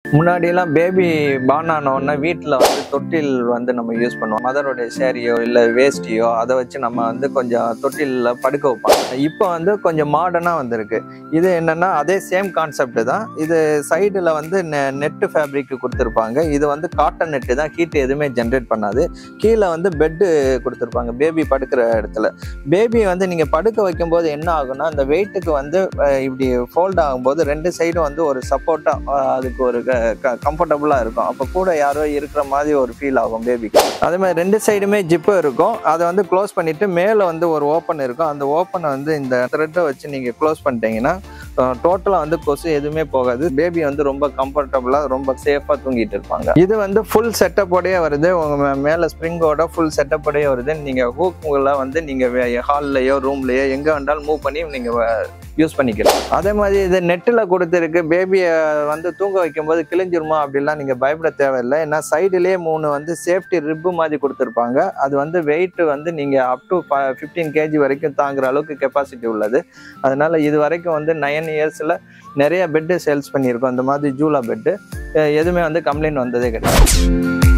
முன்னாடியெல்லாம் baby born ஆன உடனே வீட்டில் வந்து தொட்டில் வந்து நம்ம யூஸ் பண்ணுவோம் மதரோடைய சேரியோ இல்லை வேஷ்டியோ அதை வச்சு நம்ம வந்து கொஞ்சம் தொட்டிலில் படுக்க வைப்பாங்க இப்போ வந்து கொஞ்சம் மாடர்னாக வந்திருக்கு இது என்னன்னா அதே சேம் கான்செப்ட் தான் இது சைடில் வந்து நெட்டு ஃபேப்ரிக் கொடுத்துருப்பாங்க இது வந்து காட்டன் நெட்டு தான் ஹீட் எதுவுமே ஜென்ரேட் பண்ணாது கீழே வந்து பெட்டு கொடுத்துருப்பாங்க பேபி படுக்கிற இடத்துல பேபி வந்து நீங்கள் படுக்க வைக்கும்போது என்ன ஆகும்னா அந்த வெயிட்டுக்கு வந்து அஹ், இப்படி ஃபோல்ட் ஆகும்போது ரெண்டு சைடும் வந்து ஒரு சப்போர்ட்டாக அதுக்கு ஒரு கம்ஃபர்டபுளாக இருக்கும் அப்போ கூட யாரோ இருக்கிற மாதிரி ஒரு ஃபீல் ஆகும் பேபிக்கு அதே மாதிரி ரெண்டு சைடுமே ஜிப்பு இருக்கும் அதை வந்து க்ளோஸ் பண்ணிவிட்டு மேலே வந்து ஒரு ஓப்பன் இருக்கும் அந்த ஓப்பனை வந்து இந்த த்ரெட்டை வச்சு நீங்கள் க்ளோஸ் பண்ணிட்டீங்கன்னா டோட்டலாக வந்து கொசு எதுவுமே போகாது பேபி வந்து ரொம்ப கம்ஃபர்டபுளாக ரொம்ப சேஃபாக தூங்கிட்டு இருப்பாங்க இது வந்து ஃபுல் செட்டப்போடயே வருது உங்கள் மேலே ஸ்ப்ரிங்கோட ஃபுல் செட்டப்போடயே வருது நீங்கள் ஹூக்குங்களை வந்து நீங்கள் ஹால்லையோ ரூம்லையோ எங்கே வேண்டாலும் மூவ் பண்ணி நீங்கள் யூஸ் பண்ணிக்கலாம் அதே மாதிரி இது நெட்டில் கொடுத்துருக்கு பேபியை வந்து தூங்க வைக்கும்போது கிழிஞ்சிருமா அப்படிலாம் நீங்கள் பயப்பட தேவையில்லை ஏன்னா சைடுலேயே மூணு வந்து சேஃப்டி ரிப்பு மாதிரி கொடுத்துருப்பாங்க அது வந்து வெயிட் வந்து நீங்கள் அப் டு ஃபிஃப்டீன் கேஜி வரைக்கும் தாங்குற அளவுக்கு கெப்பாசிட்டி உள்ளது அதனால இது வரைக்கும் வந்து நைன் இயர்ஸில் நிறைய பெட்டு சேல்ஸ் பண்ணியிருக்கோம் அந்த மாதிரி ஜூலா பெட்டு எதுவுமே வந்து கம்ப்ளைண்ட் வந்ததே கிடையாது